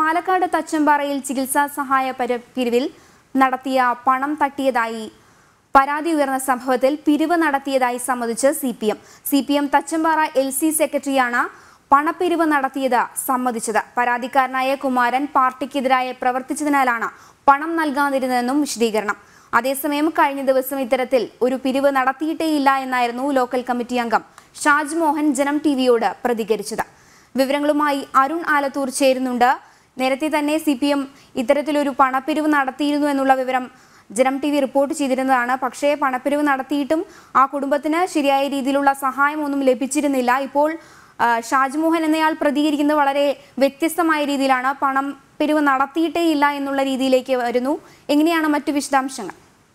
പാലക്കാട് തച്ചമ്പാറയിൽ ചികിത്സാ സഹായ പര- പിരിവിൽ നടത്തിയ പണം തട്ടിയതായി പരാതി ഉയർന്ന സംഭവത്തിൽ പിരിവ് നടത്തിയതായി സമ്മതിച്ച് C P M C P M Thachampara L C സെക്രട്ടറിയാണ് പണപ്പിരിവ് നടത്തിയത് സമ്മതിച്ചത് പരാതിക്കാരനായ കുമാരൻ പാർട്ടിക്കെതിരായി പ്രവർത്തിച്ചതിനാലാണ് പണം നൽകാതിരുന്നതെന്നും വിശദീകരണം അതേസമയം കഴിഞ്ഞ ദിവസം ഇത്തരത്തിൽ ഒരു പിരിവ് നടത്തിയിട്ടേയില്ല എന്നായിരുന്നു ലോക്കൽ കമ്മിറ്റി അംഗം ഷാജ് മോഹൻ ജനം ടി വിയോട് പ്രതികരിച്ചത് വിവരങ്ങളുമായി അരുൺ ആലത്തൂർ ചേരുന്നുണ്ട് നേരത്തെ തന്നെ സി പി എം ഇത്തരത്തിലൊരു പണപ്പിരിവ് നടത്തിയിരുന്നു എന്നുള്ള വിവരം ജനം ടി വി റിപ്പോർട്ട് ചെയ്തിരുന്നതാണ് പക്ഷേ പണപ്പിരിവ് നടത്തിയിട്ടും ആ കുടുംബത്തിന് ശരിയായ രീതിയിലുള്ള സഹായമൊന്നും ലഭിച്ചിരുന്നില്ല ഇപ്പോൾ ആ, ഷാജ്മോഹൻ എന്നയാൾ പ്രതികരിക്കുന്നത് വളരെ വ്യത്യസ്തമായ രീതിയിലാണ് പണം പിരിവ് നടത്തിയിട്ടേ ഇല്ല എന്നുള്ള രീതിയിലേക്ക് വരുന്നു എങ്ങനെയാണ് മറ്റു വിശദാംശങ്ങൾ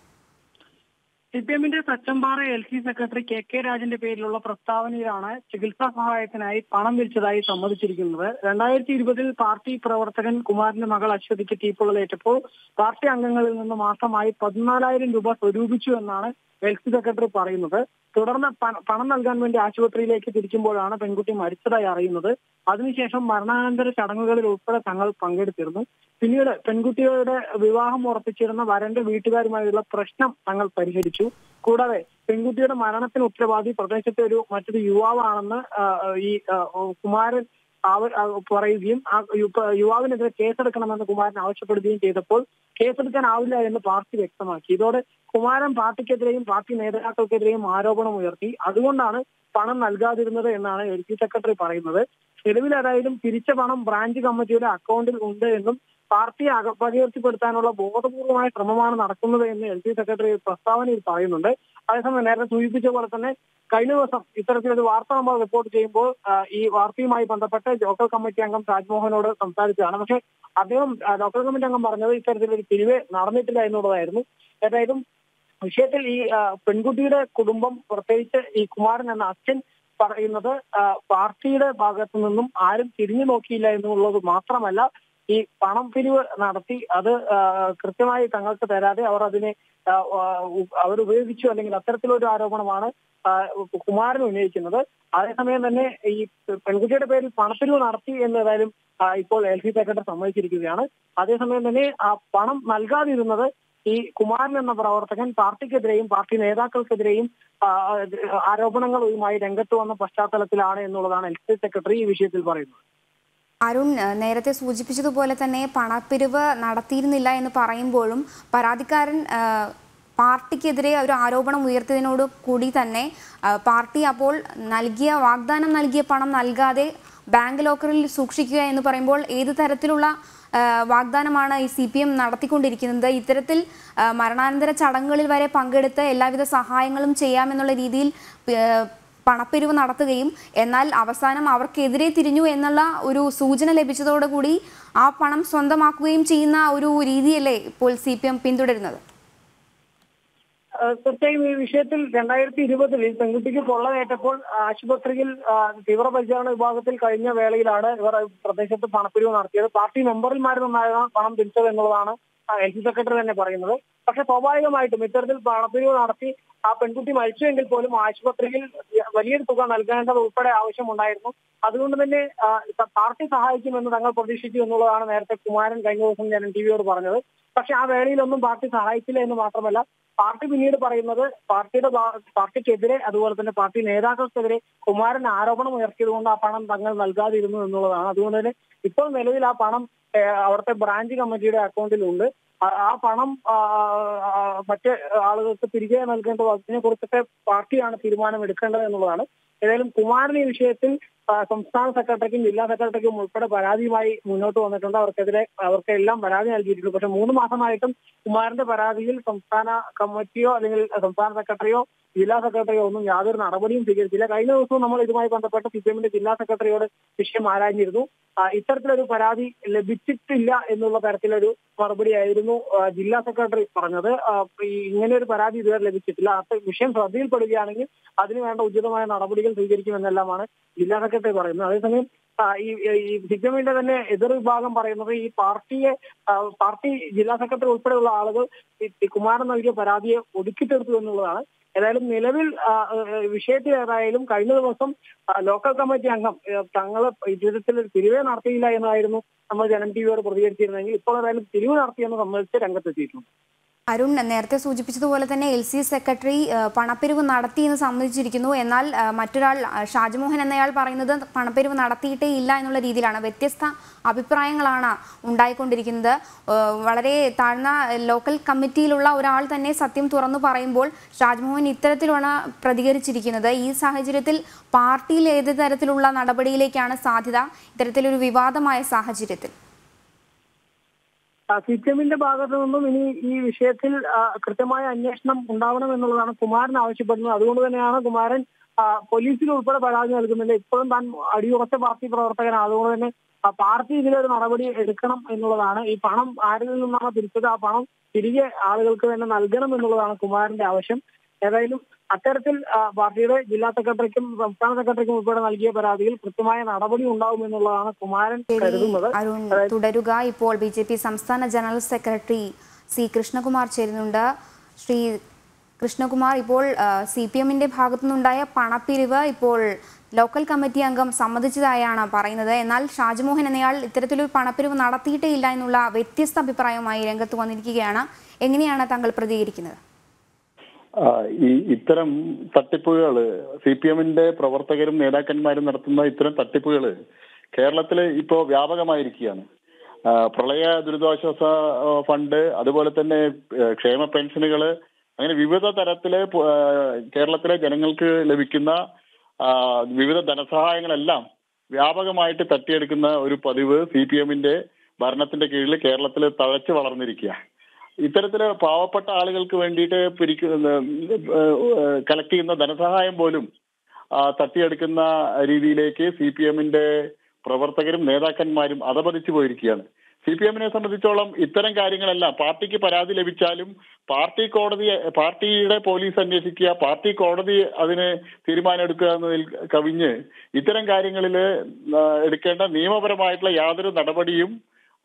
സി പി എമ്മിന്റെ Thachampara L C secretary K K രാജന്റെ പേരിലുള്ള പ്രസ്താവനയിലാണ് ചികിത്സാ സഹായത്തിനായി പണം വിളിച്ചതായി സമ്മതിച്ചിരിക്കുന്നത് രണ്ടായിരത്തി ഇരുപതിൽ പാർട്ടി പ്രവർത്തകൻ കുമാരന്റെ മകൾ അശ്വതിക്ക് തീപ്പൊള്ളലേറ്റപ്പോൾ പാർട്ടി അംഗങ്ങളിൽ നിന്ന് മാസമായി പതിനാലായിരം രൂപ സ്വരൂപിച്ചു എന്നാണ് എൽ സി സെക്രട്ടറി പറയുന്നത് തുടർന്ന് പ- പണം നൽകാൻ വേണ്ടി ആശുപത്രിയിലേക്ക് തിരിക്കുമ്പോഴാണ് പെൺകുട്ടി മരിച്ചതായി അറിയുന്നത് അതിനുശേഷം മരണാനന്തര ചടങ്ങുകളിൽ ഉൾപ്പെടെ തങ്ങൾ പങ്കെടുത്തിരുന്നു പിന്നീട് പെൺകുട്ടിയുടെ വിവാഹം ഉറപ്പിച്ചിരുന്ന വരന്റെ വീട്ടുകാരുമായുള്ള പ്രശ്നം തങ്ങൾ പരിഹരിച്ചു കൂടാതെ പെൺകുട്ടിയുടെ മരണത്തിന് ഉത്തരവാദി പ്രദേശത്തെ ഒരു മറ്റൊരു യുവാവാണെന്ന് ആ, ഈ ആ, കുമാരൻ അവർ ആ, പറയുകയും ആ യു- യുവാവിനെതിരെ കേസെടുക്കണമെന്ന് കുമാരൻ ആവശ്യപ്പെടുകയും ചെയ്തപ്പോൾ കേസെടുക്കാനാവില്ല എന്ന് പാർട്ടി വ്യക്തമാക്കി ഇതോടെ കുമാരൻ പാർട്ടിക്കെതിരെയും പാർട്ടി നേതാക്കൾക്കെതിരെയും ആരോപണം ഉയർത്തി അതുകൊണ്ടാണ് പണം നൽകാതിരുന്നത് എന്നാണ് എൽ സി സെക്രട്ടറി പറയുന്നത് നിലവിൽ ഏതായാലും തിരിച്ച പണം ബ്രാഞ്ച് കമ്മിറ്റിയുടെ അക്കൗണ്ടിൽ ഉണ്ട് എന്നും പാർട്ടിയെ അപകീർത്തിപ്പെടുത്താനുള്ള ബോധപൂർവമായ ശ്രമമാണ് നടക്കുന്നത് എന്ന് എൽ സി സെക്രട്ടറി പ്രസ്താവനയിൽ പറയുന്നുണ്ട് അതേസമയം നേരത്തെ സൂചിപ്പിച്ച പോലെ തന്നെ കഴിഞ്ഞ ദിവസം ഇത്തരത്തിലൊരു വാർത്ത നമ്മൾ റിപ്പോർട്ട് ചെയ്യുമ്പോൾ ആ, ഈ വാർത്തയുമായി ബന്ധപ്പെട്ട് ലോക്കൽ കമ്മിറ്റി അംഗം രാജ്മോഹനോട് സംസാരിച്ചതാണ് പക്ഷേ അദ്ദേഹം ആ, ലോക്കൽ കമ്മിറ്റി അംഗം പറഞ്ഞത് ഇത്തരത്തിലൊരു പിരിവ് നടന്നിട്ടില്ല എന്നുള്ളതായിരുന്നു ഏതായാലും വിഷയത്തിൽ ഈ ആ, പെൺകുട്ടിയുടെ കുടുംബം പ്രത്യേകിച്ച് ഈ കുമാരൻ എന്ന അച്ഛൻ പറയുന്നത് ആ, പാർട്ടിയുടെ ഭാഗത്തു നിന്നും ആരും തിരിഞ്ഞു നോക്കിയില്ല എന്നുള്ളത് മാത്രമല്ല ഈ പണം പിരിവ് നടത്തി അത് ആ, കൃത്യമായി തങ്ങൾക്ക് തരാതെ അവർ അതിനെ ആ, ആ, ഉ- അവർ ഉപയോഗിച്ചു അല്ലെങ്കിൽ അത്തരത്തിലൊരു ആരോപണമാണ് ആ, കുമാരൻ ഉന്നയിക്കുന്നത് അതേസമയം തന്നെ ഈ പെൺകുട്ടിയുടെ പേരിൽ പണപ്പിരിവ് നടത്തി എന്ന് ഏതായാലും ആ, ഇപ്പോൾ എൽ സി സെക്രട്ടറി സമ്മതിച്ചിരിക്കുകയാണ് അതേസമയം തന്നെ ആ പണം നൽകാതിരുന്നത് ഈ കുമാരൻ എന്ന പ്രവർത്തകൻ പാർട്ടിക്കെതിരെയും പാർട്ടി നേതാക്കൾക്കെതിരെയും ആ, ആരോപണങ്ങളുമായി രംഗത്ത് വന്ന പശ്ചാത്തലത്തിലാണ് എന്നുള്ളതാണ് എൽ സി സെക്രട്ടറി ഈ വിഷയത്തിൽ പറയുന്നത് അരുൺ ഏഹ്, നേരത്തെ സൂചിപ്പിച്ചതുപോലെ തന്നെ പണപ്പിരിവ് നടത്തിയിരുന്നില്ല എന്ന് പറയുമ്പോഴും പരാതിക്കാരൻ ഏഹ്, പാർട്ടിക്കെതിരെ ഒരു ആരോപണം ഉയർത്തിയതിനോട് കൂടി തന്നെ ഏഹ്, പാർട്ടി അപ്പോൾ നൽകിയ വാഗ്ദാനം നൽകിയ പണം നൽകാതെ ബാങ്ക് ലോക്കറിൽ സൂക്ഷിക്കുക എന്ന് പറയുമ്പോൾ ഏത് തരത്തിലുള്ള ഏഹ്, വാഗ്ദാനമാണ് ഈ സി പി എം നടത്തിക്കൊണ്ടിരിക്കുന്നത് ഇത്തരത്തിൽ ഏഹ്, മരണാനന്തര ചടങ്ങുകളിൽ വരെ പങ്കെടുത്ത് എല്ലാവിധ സഹായങ്ങളും ചെയ്യാമെന്നുള്ള രീതിയിൽ ഏഹ്, പണപ്പിരിവ് നടത്തുകയും എന്നാൽ അവസാനം അവർക്കെതിരെ തിരിഞ്ഞു എന്നുള്ള ഒരു സൂചന ലഭിച്ചതോടുകൂടി ആ പണം സ്വന്തമാക്കുകയും ചെയ്യുന്ന ഒരു രീതിയല്ലേ ഇപ്പോൾ സി പി എം പിന്തുടരുന്നത് ആ, തീർച്ചയായും ഈ വിഷയത്തിൽ രണ്ടായിരത്തി ഇരുപതിൽ ഈ പെൺകുട്ടിക്ക് പൊള്ളലേറ്റപ്പോൾ ആശുപത്രിയിൽ ആ, തീവ്രപരിചരണ വിഭാഗത്തിൽ കഴിഞ്ഞ വേളയിലാണ് ഇവർ പ്രദേശത്ത് പണപ്പിരിവ് നടത്തിയത് പാർട്ടി മെമ്പർമാരിൽ നിന്നാണ് പണം പിരിച്ചത് എന്നുള്ളതാണ് എൽ സി സെക്രട്ടറി തന്നെ പറയുന്നത് പക്ഷെ സ്വാഭാവികമായിട്ടും ഇത്തരത്തിൽ പണപ്പിരിവ് നടത്തി ആ പെൺകുട്ടി മരിച്ചുവെങ്കിൽ പോലും ആശുപത്രിയിൽ വലിയൊരു തുക നൽകേണ്ടത് ഉൾപ്പെടെ ആവശ്യമുണ്ടായിരുന്നു അതുകൊണ്ട് തന്നെ ആ, പാർട്ടി സഹായിക്കുമെന്ന് തങ്ങൾ പ്രതീക്ഷിച്ചു എന്നുള്ളതാണ് നേരത്തെ കുമാരൻ കഴിഞ്ഞ ദിവസം ഞാൻ ടി വിയോട് പറഞ്ഞത് പക്ഷെ ആ വേളയിലൊന്നും പാർട്ടി സഹായിച്ചില്ല എന്ന് മാത്രമല്ല പാർട്ടി പിന്നീട് പറയുന്നത് പാർട്ടിയുടെ ഭാ- പാർട്ടിക്കെതിരെ അതുപോലെ തന്നെ പാർട്ടി നേതാക്കൾക്കെതിരെ കുമാരൻ ആരോപണം ഉയർത്തിയതുകൊണ്ട് ആ പണം തങ്ങൾ നൽകാതിരുന്നു എന്നുള്ളതാണ് അതുകൊണ്ട് തന്നെ ഇപ്പോൾ നിലവിൽ ആ പണം ഏഹ്, അവിടുത്തെ ബ്രാഞ്ച് കമ്മിറ്റിയുടെ അക്കൗണ്ടിലുണ്ട് ആ- ആ പണം ആ, ആ, മറ്റ് ആളുകൾക്ക് തിരികെ നൽകേണ്ടത് അതിനെ കുറിച്ചൊക്കെ പാർട്ടിയാണ് തീരുമാനം എടുക്കേണ്ടത് എന്നുള്ളതാണ് ഏതായാലും കുമാരൻ ഈ വിഷയത്തിൽ ആ, സംസ്ഥാന സെക്രട്ടറിക്കും ജില്ലാ സെക്രട്ടറിക്കും ഉൾപ്പെടെ പരാതിയുമായി മുന്നോട്ട് വന്നിട്ടുണ്ട് അവർക്കെതിരെ അവർക്ക് എല്ലാം പരാതി നൽകിയിട്ടുണ്ട് പക്ഷെ മൂന്ന് മാസമായിട്ടും കുമാരന്റെ പരാതിയിൽ സംസ്ഥാന കമ്മിറ്റിയോ അല്ലെങ്കിൽ സംസ്ഥാന സെക്രട്ടറിയോ ജില്ലാ സെക്രട്ടറിയോ ഒന്നും യാതൊരു നടപടിയും സ്വീകരിച്ചില്ല കഴിഞ്ഞ ദിവസവും നമ്മൾ ഇതുമായി ബന്ധപ്പെട്ട് സി പി എമ്മിന്റെ ജില്ലാ സെക്രട്ടറിയോട് വിഷയം ആരാഞ്ഞിരുന്നു ആ, ഇത്തരത്തിലൊരു പരാതി ലഭിച്ചിട്ടില്ല എന്നുള്ള തരത്തിലൊരു മറുപടിയായിരുന്നു ആ, ജില്ലാ സെക്രട്ടറി പറഞ്ഞത് ആ, ഈ ഇങ്ങനെ ഒരു പരാതി ഇതുവരെ ലഭിച്ചിട്ടില്ല അത് വിഷയം ശ്രദ്ധയിൽപ്പെടുകയാണെങ്കിൽ അതിന് വേണ്ട ഉചിതമായ നടപടികൾ സ്വീകരിക്കുമെന്നെല്ലാമാണ് ജില്ലാ സെക്രട്ടറി സെക്രട്ടറി പറയുന്നത് അതേസമയം ആ, ഈ ഈ സി പി എമ്മിന്റെ തന്നെ എതിർ വിഭാഗം പറയുന്നത് ഈ പാർട്ടിയെ ആ, പാർട്ടി ജില്ലാ സെക്രട്ടറി ഉൾപ്പെടെയുള്ള ആളുകൾ ഈ ഈ കുമാരൻ നൽകിയ പരാതിയെ ഒതുക്കിത്തെടുത്തു എന്നുള്ളതാണ് ഏതായാലും നിലവിൽ ആ, ആ, വിഷയത്തിൽ ഏതായാലും കഴിഞ്ഞ ദിവസം ആ, ലോക്കൽ കമ്മിറ്റി അംഗം തങ്ങൾ ജീവിതത്തിൽ ഒരു പിരിവേ നടത്തിയില്ല എന്നായിരുന്നു നമ്മൾ ജനം ടി വിയോട് പ്രതികരിച്ചിരുന്നെങ്കിൽ ഇപ്പോൾ ഏതായാലും പിരിവ് നടത്തിയെന്ന് സംബന്ധിച്ച് രംഗത്തെത്തിയിട്ടുണ്ട് അരുൺ നേരത്തെ സൂചിപ്പിച്ചതുപോലെ തന്നെ എൽ സി സെക്രട്ടറി ആ, പണപ്പിരിവ് നടത്തി എന്ന് സമ്മതിച്ചിരിക്കുന്നു എന്നാൽ ആ, മറ്റൊരാൾ ആ, ഷാജ്മോഹൻ എന്നയാൾ പറയുന്നത് പണപ്പിരിവ് നടത്തിയിട്ടേ ഇല്ല എന്നുള്ള രീതിയിലാണ് വ്യത്യസ്ത അഭിപ്രായങ്ങളാണ് ഉണ്ടായിക്കൊണ്ടിരിക്കുന്നത് ആ, വളരെ താഴ്ന്ന ലോക്കൽ കമ്മിറ്റിയിലുള്ള ഒരാൾ തന്നെ സത്യം തുറന്നു പറയുമ്പോൾ ഷാജ്മോഹൻ ഇത്തരത്തിലാണ് പ്രതികരിച്ചിരിക്കുന്നത് ഈ സാഹചര്യത്തിൽ പാർട്ടിയിൽ ഏത് തരത്തിലുള്ള നടപടിയിലേക്കാണ് സാധ്യത ഇത്തരത്തിലൊരു വിവാദമായ സാഹചര്യത്തിൽ സി പി എമ്മിന്റെ ഭാഗത്തു നിന്നും ഇനി ഈ വിഷയത്തിൽ ആ, കൃത്യമായ അന്വേഷണം ഉണ്ടാവണം എന്നുള്ളതാണ് കുമാരൻ ആവശ്യപ്പെടുന്നത് അതുകൊണ്ട് തന്നെയാണ് കുമാരൻ ആ, പോലീസിൽ ഉൾപ്പെടെ പരാതി നൽകുന്നില്ല ഇപ്പോഴും താൻ അടിയുറച്ച പാർട്ടി പ്രവർത്തകനാണ് അതുകൊണ്ട് തന്നെ ആ, പാർട്ടി ഇതിലൊരു നടപടി എടുക്കണം എന്നുള്ളതാണ് ഈ പണം ആരിൽ നിന്നാണ് പിരിച്ചത് ആ പണം തിരികെ ആളുകൾക്ക് തന്നെ നൽകണം എന്നുള്ളതാണ് കുമാരന്റെ ആവശ്യം ഏതായാലും അത്തരത്തിൽ ആ, പാർട്ടിയുടെ ജില്ലാ സെക്രട്ടറിക്കും സംസ്ഥാന സെക്രട്ടറിക്കും ഉൾപ്പെടെ നൽകിയ പരാതിയിൽ കൃത്യമായ നടപടി ഉണ്ടാവും എന്നുള്ളതാണ് കുമാരൻ കരുതുന്നത് അരുൺ തുടരുക ഇപ്പോൾ ബി ജെ പി സംസ്ഥാന ജനറൽ സെക്രട്ടറി സി കൃഷ്ണകുമാർ ചേരുന്നുണ്ട് ശ്രീ കൃഷ്ണകുമാർ ഇപ്പോൾ സി പി എമ്മിന്റെ ഭാഗത്തുനിന്നുണ്ടായ പണപ്പിരിവ് ഇപ്പോൾ ലോക്കൽ കമ്മിറ്റി അംഗം സമ്മതിച്ചതായാണ് പറയുന്നത് എന്നാൽ ഷാജ്മോഹൻ എന്നയാൾ ഇത്തരത്തിലൊരു പണപ്പിരിവ് നടത്തിയിട്ടേ ഇല്ല എന്നുള്ള വ്യത്യസ്ത അഭിപ്രായവുമായി രംഗത്ത് വന്നിരിക്കുകയാണ് എങ്ങനെയാണ് താങ്കൾ പ്രതികരിക്കുന്നത് ആ, ഈ ഇത്തരം തട്ടിപ്പുകൾ സി പി എമ്മിന്റെ പ്രവർത്തകരും നേതാക്കന്മാരും നടത്തുന്ന ഇത്തരം തട്ടിപ്പുകൾ കേരളത്തില് ഇപ്പോ വ്യാപകമായിരിക്കുകയാണ് ആ, പ്രളയ ദുരിതാശ്വാസ ആ, ഫണ്ട് അതുപോലെ തന്നെ ആ, ക്ഷേമ പെൻഷനുകള് അങ്ങനെ വിവിധ തരത്തില് പ- ആ, കേരളത്തിലെ ജനങ്ങൾക്ക് ലഭിക്കുന്ന ആ, വിവിധ ധനസഹായങ്ങളെല്ലാം വ്യാപകമായിട്ട് തട്ടിയെടുക്കുന്ന ഒരു പതിവ് സി പി എമ്മിന്റെ ഭരണത്തിന്റെ കീഴിൽ കേരളത്തിൽ തഴച്ചു വളർന്നിരിക്കുക ഇത്തരത്തില് പാവപ്പെട്ട ആളുകൾക്ക് വേണ്ടിയിട്ട് പിരിക്കുന്ന കളക്ട് ചെയ്യുന്ന ധനസഹായം പോലും ആ, തട്ടിയെടുക്കുന്ന രീതിയിലേക്ക് സി പി എമ്മിന്റെ പ്രവർത്തകരും നേതാക്കന്മാരും അധപതിച്ചു പോയിരിക്കുകയാണ് സി പി എമ്മിനെ സംബന്ധിച്ചോളം ഇത്തരം കാര്യങ്ങളെല്ലാം പാർട്ടിക്ക് പരാതി ലഭിച്ചാലും പാർട്ടി കോടതി പാർട്ടിയുടെ പോലീസ് അന്വേഷിക്കുക പാർട്ടി കോടതി അതിന് തീരുമാനമെടുക്കുക എന്നതിൽ കവിഞ്ഞ് ഇത്തരം കാര്യങ്ങളിൽ എടുക്കേണ്ട നിയമപരമായിട്ടുള്ള യാതൊരു നടപടിയും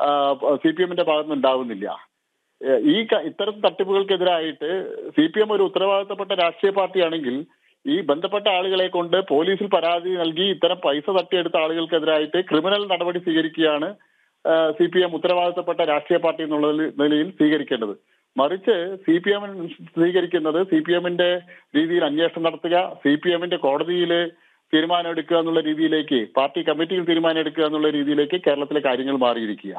സി പി എമ്മിന്റെ ഭാഗത്തുനിന്ന് ഉണ്ടാവുന്നില്ല ഏഹ് ഈ ക- ഇത്തരം തട്ടിപ്പുകൾക്കെതിരായിട്ട് സി പി എം ഒരു ഉത്തരവാദിത്തപ്പെട്ട രാഷ്ട്രീയ പാർട്ടിയാണെങ്കിൽ ഈ ബന്ധപ്പെട്ട ആളുകളെ കൊണ്ട് പോലീസിൽ പരാതി നൽകി ഇത്തരം പൈസ തട്ടിയെടുത്ത ആളുകൾക്കെതിരായിട്ട് ക്രിമിനൽ നടപടി സ്വീകരിക്കുകയാണ് സി പി എം ഉത്തരവാദിത്തപ്പെട്ട രാഷ്ട്രീയ പാർട്ടി എന്നുള്ള നിലയിൽ സ്വീകരിക്കേണ്ടത് മറിച്ച് സി പി എം സ്വീകരിക്കുന്നത് സി പി എമ്മിന്റെ രീതിയിൽ അന്വേഷണം നടത്തുക സി പി എമ്മിന്റെ കോടതിയിൽ തീരുമാനം എടുക്കുക എന്നുള്ള രീതിയിലേക്ക് പാർട്ടി കമ്മിറ്റിയിൽ തീരുമാനം എടുക്കുക എന്നുള്ള രീതിയിലേക്ക് കേരളത്തിലെ കാര്യങ്ങൾ മാറിയിരിക്കുക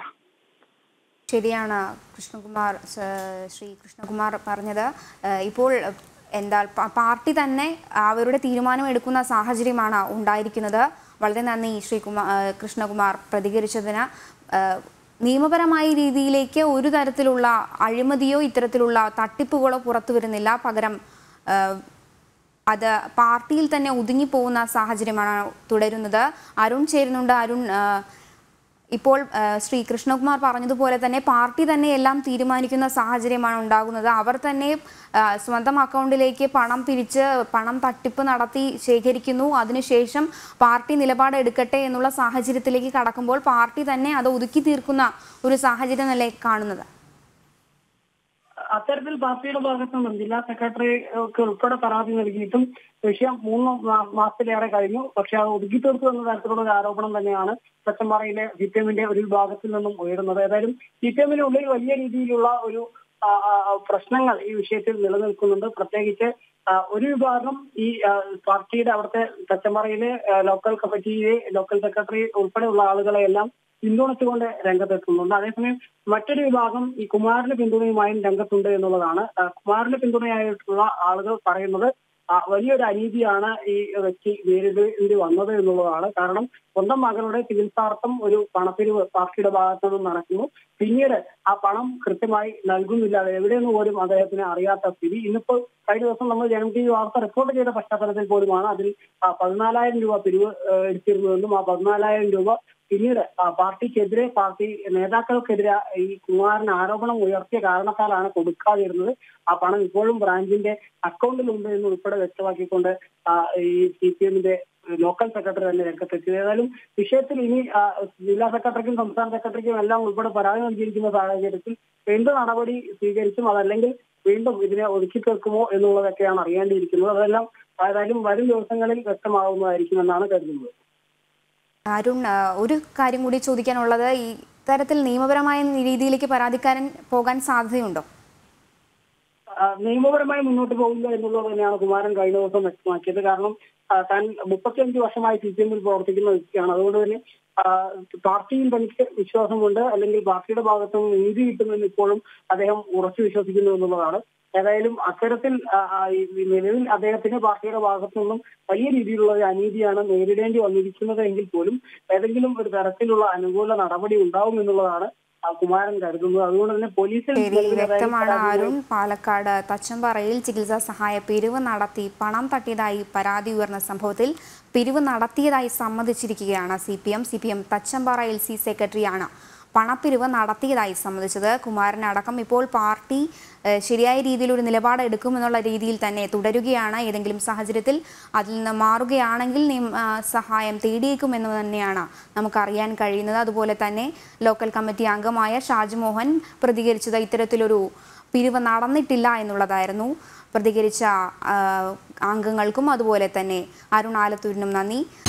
ശരിയാണ് കൃഷ്ണകുമാർ സ- ശ്രീ കൃഷ്ണകുമാർ പറഞ്ഞത് ഏഹ് ഇപ്പോൾ എന്താ പ- പാർട്ടി തന്നെ അവരുടെ തീരുമാനം എടുക്കുന്ന സാഹചര്യമാണ് ഉണ്ടായിരിക്കുന്നത് വളരെ നന്ദി ശ്രീ കുമാർ കൃഷ്ണകുമാർ പ്രതികരിച്ചതിന് ഏഹ് നിയമപരമായ രീതിയിലേക്ക് ഒരു തരത്തിലുള്ള അഴിമതിയോ ഇത്തരത്തിലുള്ള തട്ടിപ്പുകളോ പുറത്തു വരുന്നില്ല പകരം ഏഹ് അത് പാർട്ടിയിൽ തന്നെ ഒതുങ്ങിപ്പോകുന്ന സാഹചര്യമാണ് തുടരുന്നത് അരുൺ ചേരുന്നുണ്ട് അരുൺ ആ, ഇപ്പോൾ ആ, ശ്രീ കൃഷ്ണകുമാർ പറഞ്ഞതുപോലെ തന്നെ പാർട്ടി തന്നെ എല്ലാം തീരുമാനിക്കുന്ന സാഹചര്യമാണ് ഉണ്ടാകുന്നത് അവർ തന്നെ ആ, സ്വന്തം അക്കൗണ്ടിലേക്ക് പണം പിരിച്ച് പണം തട്ടിപ്പ് നടത്തി ശേഖരിക്കുന്നു അതിനുശേഷം പാർട്ടി നിലപാട് എടുക്കട്ടെ എന്നുള്ള സാഹചര്യത്തിലേക്ക് കടക്കുമ്പോൾ പാർട്ടി തന്നെ അത് ഒതുക്കി തീർക്കുന്ന ഒരു സാഹചര്യമല്ലേ കാണുന്നത് അത്തരത്തിൽ പാർട്ടിയുടെ ഭാഗത്തു നിന്നും ജില്ലാ സെക്രട്ടറിക്ക് ഉൾപ്പെടെ പരാതി നൽകിയിട്ടും വിഷയം മൂന്ന് മാ- മാസത്തിലേറെ കഴിഞ്ഞു പക്ഷെ അത് ഒതുക്കി തീർത്തു എന്ന തരത്തിലുള്ള ഒരു ആരോപണം തന്നെയാണ് തെച്ചമ്പാറയിലെ സി പി എമ്മിന്റെ ഒരു വിഭാഗത്തിൽ നിന്നും ഉയരുന്നത് ഏതായാലും സി പി എമ്മിനുള്ളിൽ വലിയ രീതിയിലുള്ള ഒരു ആ, ആ, ആ, പ്രശ്നങ്ങൾ ഈ വിഷയത്തിൽ നിലനിൽക്കുന്നുണ്ട് പ്രത്യേകിച്ച് ആ, ഒരു വിഭാഗം ഈ ആ, പാർട്ടിയുടെ അവിടുത്തെ തെച്ചമ്പാറയിലെ ആ, ലോക്കൽ കമ്മിറ്റിയിലെ ലോക്കൽ സെക്രട്ടറി ഉൾപ്പെടെയുള്ള ആളുകളെ എല്ലാം പിന്തുണച്ചുകൊണ്ട് രംഗത്തെത്തുന്നുണ്ട് അതേസമയം മറ്റൊരു വിഭാഗം ഈ കുമാരന് പിന്തുണയുമായും രംഗത്തുണ്ട് എന്നുള്ളതാണ് ആ, കുമാരന് പിന്തുണയായിട്ടുള്ള ആളുകൾ പറയുന്നത് ആ, വലിയൊരു അനീതിയാണ് ഈ വ്യക്തി നേരിടേണ്ടി വന്നത് എന്നുള്ളതാണ് കാരണം സ്വന്തം മകളുടെ ചികിത്സാർത്ഥം ഒരു പണപ്പിരിവ് പാർട്ടിയുടെ ഭാഗത്തു നിന്നും നടക്കുന്നു പിന്നീട് ആ പണം കൃത്യമായി നൽകുന്നില്ല അത് എവിടെയെന്ന് പോലും അദ്ദേഹത്തിന് അറിയാത്ത സ്ഥിതി ഇന്നിപ്പോ കഴിഞ്ഞ ദിവസം നമ്മൾ ജനം ടി വി വാർത്ത റിപ്പോർട്ട് ചെയ്ത പശ്ചാത്തലത്തിൽ പോലുമാണ് അതിൽ ആ, പതിനാലായിരം രൂപ പിരിവ് ഏഹ്, എടുത്തിരുന്നതെന്നും ആ പതിനാലായിരം രൂപ പിന്നീട് ആ, പാർട്ടിക്കെതിരെ പാർട്ടി നേതാക്കൾക്കെതിരെ ഈ കുമാരൻ ആരോപണം ഉയർത്തിയ കാരണത്താലാണ് കൊടുക്കാതിരുന്നത് ആ പണം ഇപ്പോഴും ബ്രാഞ്ചിന്റെ അക്കൗണ്ടിലുണ്ട് എന്ന് ഉൾപ്പെടെ വ്യക്തമാക്കിക്കൊണ്ട് ആ, ഈ സി പി എമ്മിന്റെ ലോക്കൽ സെക്രട്ടറി തന്നെ രംഗത്തെത്തി ഏതായാലും വിഷയത്തിൽ ഇനി ആ, ജില്ലാ സെക്രട്ടറിക്കും സംസ്ഥാന സെക്രട്ടറിക്കും എല്ലാം ഉൾപ്പെടെ പരാതി നൽകിയിരിക്കുന്ന സാഹചര്യത്തിൽ എന്ത് നടപടി സ്വീകരിച്ചും അതല്ലെങ്കിൽ വീണ്ടും ഇതിനെ ഒതുക്കി തീർക്കുമോ എന്നുള്ളതൊക്കെയാണ് അറിയേണ്ടിയിരിക്കുന്നത് അതെല്ലാം ഏതായാലും വരും ദിവസങ്ങളിൽ വ്യക്തമാകുന്നതായിരിക്കും എന്നാണ് കരുതുന്നത് അരുൺ ആ, ഒരു കാര്യം കൂടി ചോദിക്കാനുള്ളത് ഈ തരത്തിൽ നിയമപരമായ രീതിയിലേക്ക് പരാതിക്കാരൻ പോകാൻ സാധ്യതയുണ്ടോ ആ, നിയമപരമായി മുന്നോട്ട് പോകില്ല എന്നുള്ളത് തന്നെയാണ് കുമാരൻ കഴിഞ്ഞ ദിവസം വ്യക്തമാക്കിയത് കാരണം ആ, താൻ മുപ്പത്തിയഞ്ച് വർഷമായി സി പി എമ്മിൽ പ്രവർത്തിക്കുന്ന വ്യക്തിയാണ് അതുകൊണ്ട് തന്നെ ആ, പാർട്ടിയിൽ തനിക്ക് വിശ്വാസമുണ്ട് അല്ലെങ്കിൽ പാർട്ടിയുടെ ഭാഗത്തു നിന്ന് നീതി കിട്ടുമെന്ന് ഇപ്പോഴും അദ്ദേഹം ഉറച്ചു വിശ്വസിക്കുന്നു എന്നുള്ളതാണ് ഏതായാലും അത്തരത്തിൽ ആ, ആ, ഈ നിലവിൽ അദ്ദേഹത്തിന് പാർട്ടിയുടെ ഭാഗത്തു നിന്നും വലിയ രീതിയിലുള്ള ഒരു അനീതിയാണ് നേരിടേണ്ടി വന്നിരിക്കുന്നത് എങ്കിൽ പോലും ഏതെങ്കിലും ഒരു തരത്തിലുള്ള അനുകൂല നടപടി ഉണ്ടാവും എന്നുള്ളതാണ് ആ, കുമാരൻ കരുതുന്നത് അതുകൊണ്ട് തന്നെ പോലീസിൽ ശരി നിലവിൽ അതായത് വ്യക്തമാണ് പരാതി അരുൺ പാലക്കാട് തച്ചമ്പാറയിൽ ചികിത്സാ സഹായ പിരിവ് നടത്തി പണം തട്ടിയതായി പരാതി ഉയർന്ന സംഭവത്തിൽ പിരിവ് നടത്തിയതായി സമ്മതിച്ചിരിക്കുകയാണ് C P M C P M Thachampara L C സെക്രട്ടറിയാണ് പണപ്പിരിവ് നടത്തിയതായി സമ്മതിച്ചത് കുമാരനടക്കം ഇപ്പോൾ പാർട്ടി ഏഹ്, ശരിയായ രീതിയിൽ ഒരു നിലപാട് എടുക്കുമെന്നുള്ള രീതിയിൽ തന്നെ തുടരുകയാണ് ഏതെങ്കിലും സാഹചര്യത്തിൽ അതിൽ നിന്ന് മാറുകയാണെങ്കിൽ നിയമ ആ, സഹായം തേടിയേക്കുമെന്ന് തന്നെയാണ് നമുക്കറിയാൻ കഴിയുന്നത് അതുപോലെ തന്നെ ലോക്കൽ കമ്മിറ്റി അംഗമായ ഷാജ്മോഹൻ പ്രതികരിച്ചത് ഇത്തരത്തിലൊരു പിരിവ് നടന്നിട്ടില്ല എന്നുള്ളതായിരുന്നു പ്രതികരിച്ച ആ, അംഗങ്ങൾക്കും അതുപോലെ തന്നെ അരുൺ ആലത്തൂരിനും നന്ദി